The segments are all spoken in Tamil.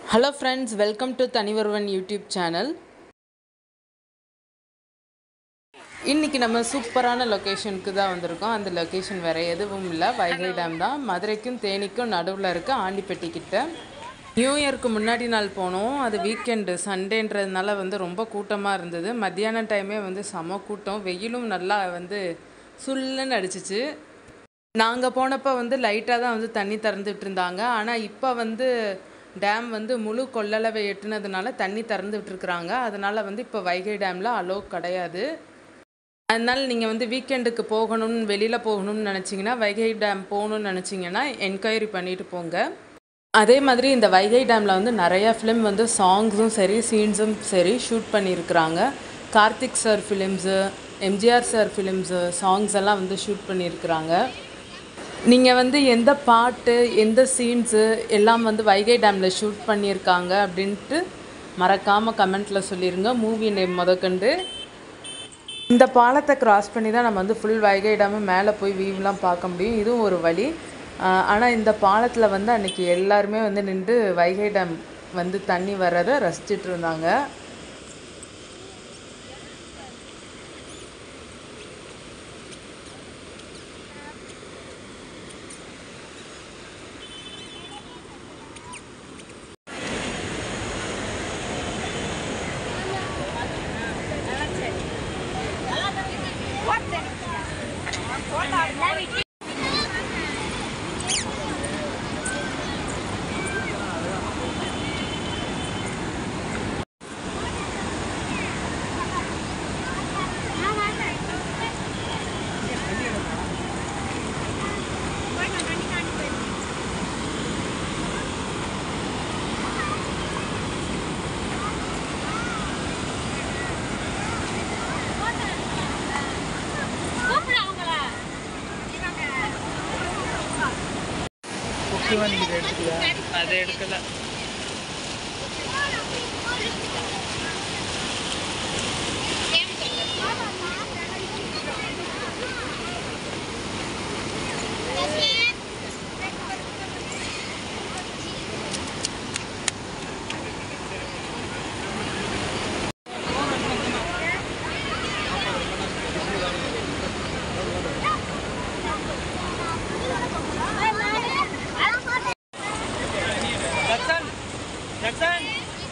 ஹலோ ஃப்ரெண்ட்ஸ் வெல்கம் டு தனிவருவன் யூடியூப் சேனல் இன்றைக்கி நம்ம சூப்பரான லொக்கேஷனுக்கு தான் வந்திருக்கோம் அந்த லொக்கேஷன் வேறு எதுவும் இல்லை வைகை டேம் தான் மதுரைக்கும் தேனிக்கும் நடுவில் இருக்க ஆண்டிப்பட்டி கிட்ட நியூ இயருக்கு முன்னாடி நாள் போனோம் அது வீக்கெண்டு சண்டேன்றதுனால வந்து ரொம்ப கூட்டமாக இருந்தது மத்தியான டைமே வந்து செம கூட்டம் வெயிலும் நல்லா வந்து சுல்லுன்னு அடிச்சிச்சு நாங்கள் போனப்போ வந்து லைட்டாக தான் வந்து தண்ணி திறந்துட்டு இருந்தாங்க ஆனால் இப்போ வந்து டேம் வந்து முழு கொள்ளளவை எட்டுனதுனால தண்ணி திறந்து விட்டுருக்குறாங்க அதனால் வந்து இப்போ வைகை டேமில் அலோ கிடையாது அதனால் நீங்கள் வந்து வீக்கெண்டுக்கு போகணும்னு வெளியில் போகணும்னு நினச்சிங்கன்னா வைகை டேம் போகணும்னு நினச்சிங்கன்னா என்கொயரி பண்ணிட்டு போங்க அதே மாதிரி இந்த வைகை டேமில் வந்து நிறையா ஃபிலிம் வந்து சாங்ஸும் சரி சீன்ஸும் சரி ஷூட் பண்ணியிருக்கிறாங்க Karthik sir films MGR sir films songs எல்லாம் வந்து ஷூட் பண்ணியிருக்கிறாங்க நீங்கள் வந்து எந்த பாட்டு எந்த சீன்ஸு எல்லாம் வந்து வைகை டேமில் ஷூட் பண்ணியிருக்காங்க அப்படின்ட்டு மறக்காமல் கமெண்ட்டில் சொல்லிடுங்க மூவி நேம் முதற்கண்டு இந்த பாலத்தை கிராஸ் பண்ணி தான் நம்ம வந்து ஃபுல் வைகை டேமு மேலே போய் வியூலாம் பார்க்க முடியும் இதுவும் ஒரு வழி ஆனால் இந்த பாலத்தில் வந்து அன்றைக்கி எல்லாருமே வந்து நின்று வைகை டேம் வந்து தண்ணி வர்றதை ரசிச்சிட்டு இருந்தாங்க அது எடுக்கல ஜக்சன் ஜக்சன்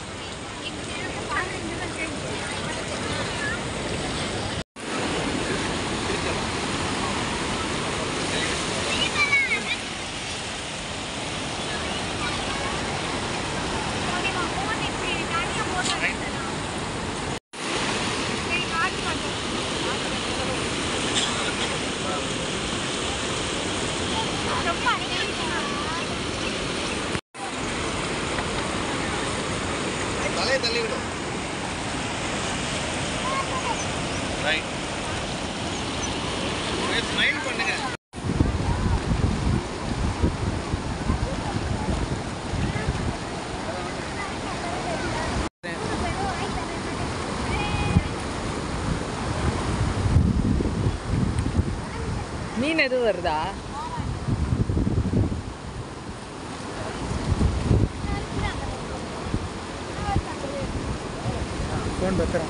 தலையை தள்ளி விடும் ரைட் ஸ்மைல் பண்ணுங்க மீன் எதுவும் வருதா ஃபோன் பத்திரம்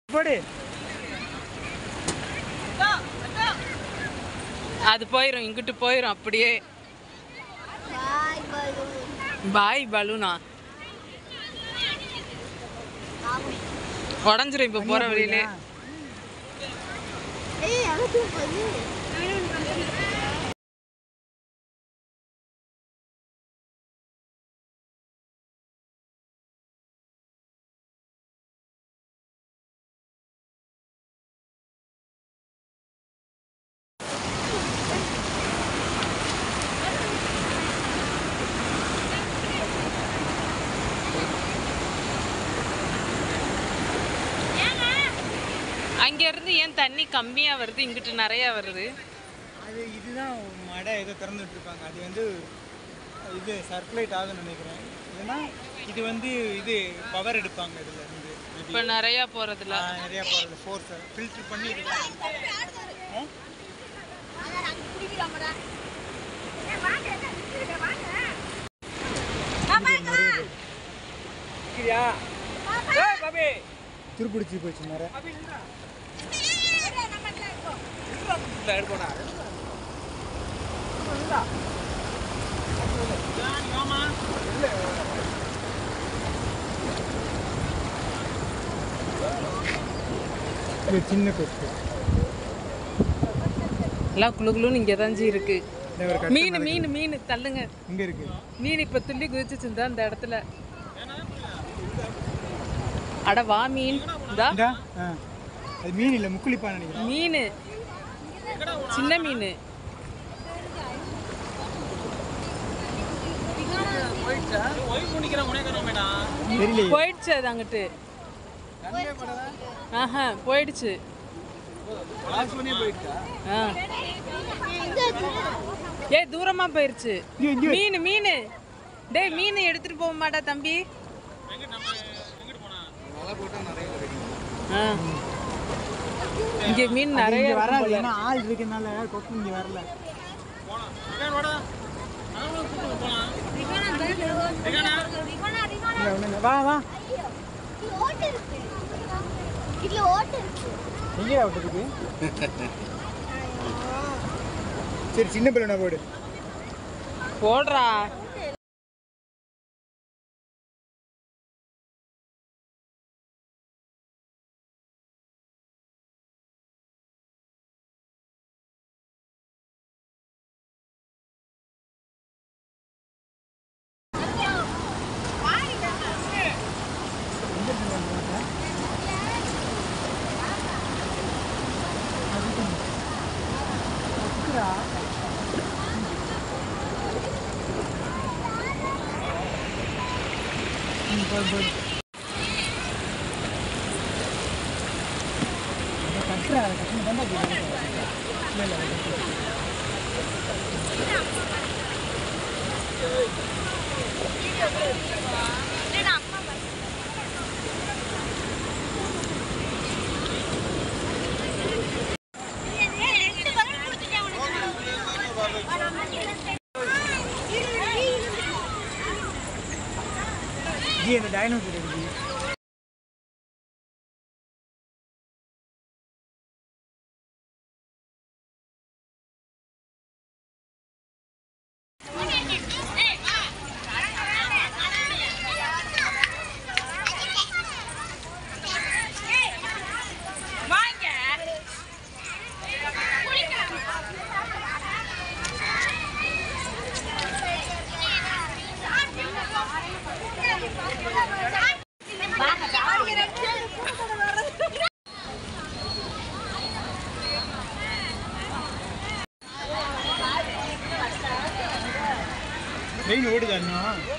போடு அது போயிடும் இங்கிட்டு போயிடும் அப்படியே பாய் பலூன் பாய் பலூனா உடஞ்சிரும் இப்போ போகிற வழியிலே ஏய் எனக்கு வந்து அங்கேருந்து ஏன் தண்ணி கம்மியாக வருது இங்கிட்டு நிறையா வருது அது இதுதான் மடை ஏதோ திறந்துட்டு இருப்பாங்க அது வந்து இது சர்க்குலேட் ஆகும்னு நினைக்கிறேன் ஏன்னா இது வந்து இது பவர் எடுப்பாங்க இதில் இருந்து இப்போ நிறையா போகிறதுல ஆ, நிறைய போகிறது ஃபோர்ஸ் ஃபில்டர் பண்ணி எடுப்பாங்க ஆ? துருப்பிடிச்சு போச்சு நிறைய இது சின்ன கொத்து எல்லாம் குளு குளுன்னு இங்கே தான் ஜி இருக்கு இந்த ஒரு கட்டு மீன் மீன் மீன் தள்ளுங்க இங்கே இருக்கு மீன் இப்போ துள்ளி குதிச்சுச்சுந்தா அந்த இடத்துல அட வா மீன் இந்தா இந்தா ஆ அது மீன் இல்லை முக்குளிப்பான்னு நினைக்கிறேன் மீன் சின்ன மீன் தெரியலையே போயிடுச்சு அது அங்கிட்டு ஆஹா போயிடுச்சு ஆ ஏய் தூரமா போயிருச்சு இங்க, இங்க. மீன் மீன் டேய் மீன் எடுத்துட்டு போக மாட்டா தம்பி ஆ. இங்க மீன் நிறைய இங்கே இருக்கும் வராது போல. ஏன்னா ஆள் இருக்கனால கொக்கு இங்கே வரல இல்லை ஒன்றும் இல்லை வா வா ஓட்டு இருக்கு இதுல ஓட்டு இருக்கு எங்கே விட்டுருக்கு சரி சின்ன பிள்ளை போடு போடுறா ஜி அந்த டைனோசர் இருக்கு ட்ரெயின் ஓடுதா இன்னும்